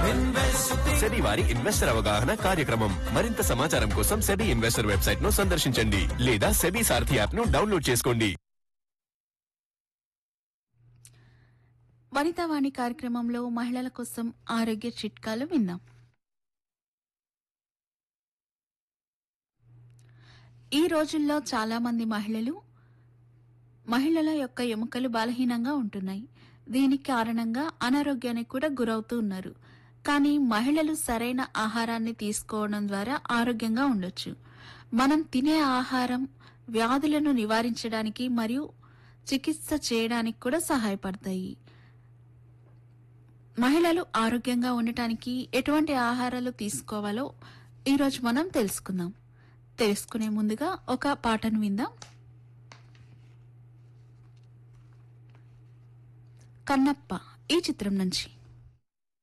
SEBI వారి investor అవగాహన కార్యక్రమం మరింత సమాచారం కోసం సెబీ ఇన్వెస్టర్ వెబ్సైట్ ను సందర్శించండి లేదా సెబీ సారథి యాప్ ను డౌన్లోడ్ చేసుకోండి వనితావాణి కార్యక్రమంలో మహిళల కోసం ఆరోగ్య చిట్కాలు విందాం ఈ రోజుల్లో చాలా మంది మహిళలు మహిళల యొక్క ఎముకలు బలహీనంగా ఉంటున్నాయి దీనికి కారణంగా అనారోగ్యానికి కూడా గురవుతూ ఉన్నారు కానీ మహిళలు సరైన ఆహారాన్ని తీసుకోవడం ద్వారా ఆరోగ్యంగా ఉండొచ్చు మనం తినే ఆహారం వ్యాధులను నివారించడానికి మరియు చికిత్స చేయడానికి కూడా సహాయపడతాయి మహిళలు ఆరోగ్యంగా ఉండటానికి ఎటువంటి ఆహారాలు తీసుకోవాలో ఈరోజు మనం తెలుసుకుందాం తెలుసుకునే ముందుగా ఒక పాటను విందాం కన్నప్ప ఈ చిత్రం నుంచి